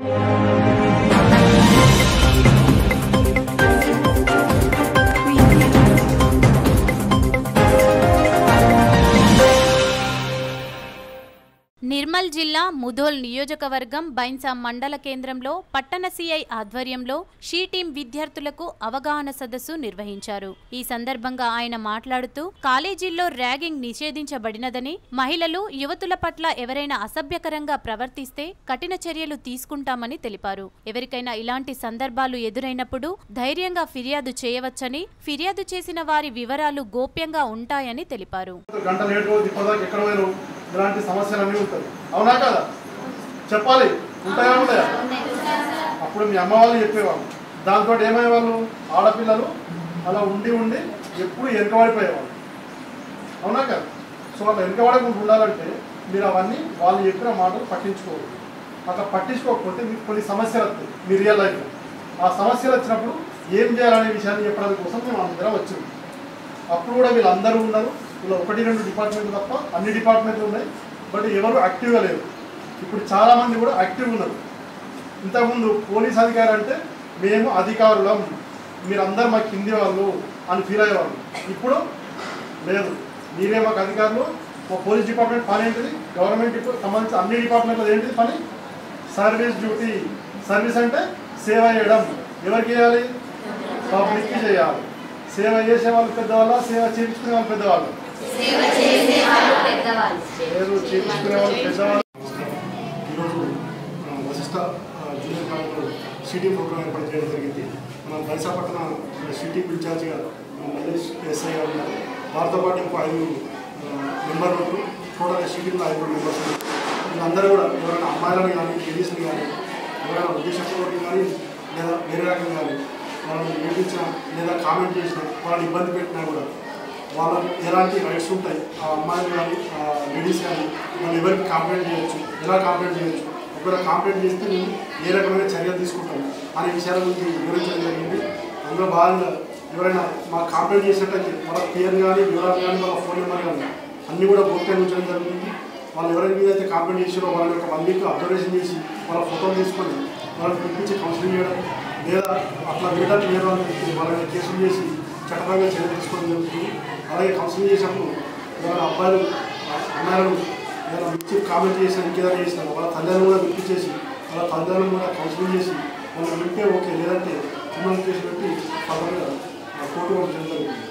నిర్మల్ జిల్లా ముధోల్ నియోజకవర్గం బైన్సా మండల కేంద్రంలో పట్టణ సిఐ ఆధ్వర్యంలో షీ టీం విద్యార్థులకు అవగాహన సదస్సు నిర్వహించారు ఈ సందర్భంగా ఆయన మాట్లాడుతూ కాలేజీల్లో ర్యాగింగ్ నిషేధించబడినదని మహిళలు యువతుల పట్ల ఎవరైనా అసభ్యకరంగా ప్రవర్తిస్తే కఠిన చర్యలు తీసుకుంటామని తెలిపారు ఎవరికైనా ఇలాంటి సందర్భాలు ఎదురైనప్పుడు ధైర్యంగా ఫిర్యాదు చేయవచ్చని ఫిర్యాదు చేసిన వారి వివరాలు గోప్యంగా ఉంటాయని తెలిపారు గంట లేటు ఇప్పటిదాకా ఎక్కడ పోయారు ఇలాంటి సమస్యలు అన్నీ ఉంటాయి అవునా కదా చెప్పాలి ఉంటాయా ఉంటాయా అప్పుడు మీ అమ్మ వాళ్ళు చెప్పేవాళ్ళు దాంతో ఏమయ్యేవాళ్ళు ఆడపిల్లలు అలా ఉండి ఉండి ఎప్పుడు వెనుకబడిపోయేవాళ్ళు అవునా కదా సో అలా వెనుకబడకుండా ఉండాలంటే మీరు అవన్నీ వాళ్ళు చెప్పిన మాటలు పట్టించుకోరు అట్లా పట్టించుకోకపోతే మీకు కొన్ని సమస్యలు వస్తాయి మీ రియల్ లైఫ్లో ఆ సమస్యలు వచ్చినప్పుడు ఏం చేయాలనే విషయాన్ని చెప్పడానికి కోసం మేము అందరం వచ్చింది అప్పుడు కూడా వీళ్ళందరూ ఉన్నారు ఇలా ఒకటి రెండు డిపార్ట్మెంట్లు తప్ప అన్ని డిపార్ట్మెంట్లు ఉన్నాయి బట్ ఎవరు యాక్టివ్గా లేరు ఇప్పుడు చాలామంది కూడా యాక్టివ్ ఉన్నారు ఇంతకుముందు పోలీస్ అధికారి అంటే మేము అధికారులం మీరందరూ మా కింది వాళ్ళు అని ఫీల్ అయ్యేవాళ్ళు ఇప్పుడు లేదు మీరే మాకు అధికారులు మా పోలీస్ డిపార్ట్మెంట్ పని ఏంటిది గవర్నమెంట్ డిపా- సంబంధించిన అన్ని డిపార్ట్మెంట్లో ఏంటిది పని సర్వీస్ డ్యూటీ సర్వీస్ అంటే సేవ చేయడం ఎవరికి చేయాలి పబ్లిక్కి చేయాలి సేవ చేసే వాళ్ళు పెద్దవాళ్ళ సేవ చేయించుకునే వాళ్ళు పెద్దవాళ్ళు సేవ చేయించుకునే వాళ్ళు పెద్దవాళ్ళు ఈరోజు ఆ, వశిష్ట ఆ, జూనియర్ కాలేజ్లో సిటీ ప్రోగ్రామ్ ఏర్పాటు చేయడం జరిగింది మన బైసాపట్న సిటీ ఇన్ఛార్జిగా మన మల్లేష్ ఎస్ఐ గారు ఉన్నారు వారితో పాటు ఇంకో ఐదు మెంబర్లు ఉన్నారు టోటల్ సిటీలో ఐదు మెంబర్స్ ఉన్నారు వీళ్ళందరూ కూడా ఎవరైనా అమ్మాయిలను కానీ లేడీస్ని కానీ ఎవరైనా ఉద్దేశపూర్వకం కానీ లేదా వేరే రకం కానీ వాళ్ళని ఏడిపించినా లేదా కామెంట్ చేసినా వాళ్ళని ఇబ్బంది పెట్టినా కూడా వాళ్ళకి ఎలాంటి రైట్స్ ఉంటాయి ఆ అమ్మాయిలు కానీ ఆ లేడీస్ కానీ వాళ్ళు ఎవరికి కంప్లైంట్ చేయొచ్చు ఎలా కంప్లైంట్ చేయొచ్చు ఒకవేళ కంప్లైంట్ చేస్తే మేము ఏ రకమైన చర్యలు తీసుకుంటాం అనే విషయాల గురించి వివరించడం జరిగింది అందులో భాగంగా ఎవరైనా మా కంప్లైంట్ చేసినట్టయితే వాళ్ళ పేరు కానీ వివరాలు కానీ వాళ్ళ ఫోన్ నెంబర్ కానీ అన్నీ కూడా గోప్యంగా ఉంచడం జరుగుతుంది వాళ్ళు ఎవరి మీద అయితే కంప్లైంట్ చేసారో వాళ్ళ యొక్క వన్ వీక్ అబ్జర్వేషన్ చేసి వాళ్ళ ఫోటోలు తీసుకొని వాళ్ళని పిలిపించి కౌన్సిలింగ్ చేయడం లేదా అట్లా వేయడానికి లేదు అని చెప్పి వాళ్ళ మీద కేసులు చేసి చట్టపరంగా చర్య తీసుకోవడం జరుగుతుంది అలాగే కౌన్సిలింగ్ చేసినప్పుడు ఏమైనా అబ్బాయిలు అమ్మాయిలు ఏదైనా మిర్చి కామెంట్ చేసినా ఇంకేదైనా చేసినా వాళ్ళ తల్లిదండ్రులు కూడా పిలిపించేసి వాళ్ళ తల్లిదండ్రులు కూడా కౌన్సిలింగ్ చేసి వాళ్ళు వింటే ఓకే లేదంటే క్రిమినల్ కేసు పెట్టి ఫర్దర్గా కోర్టు పంపించడం జరుగుతుంది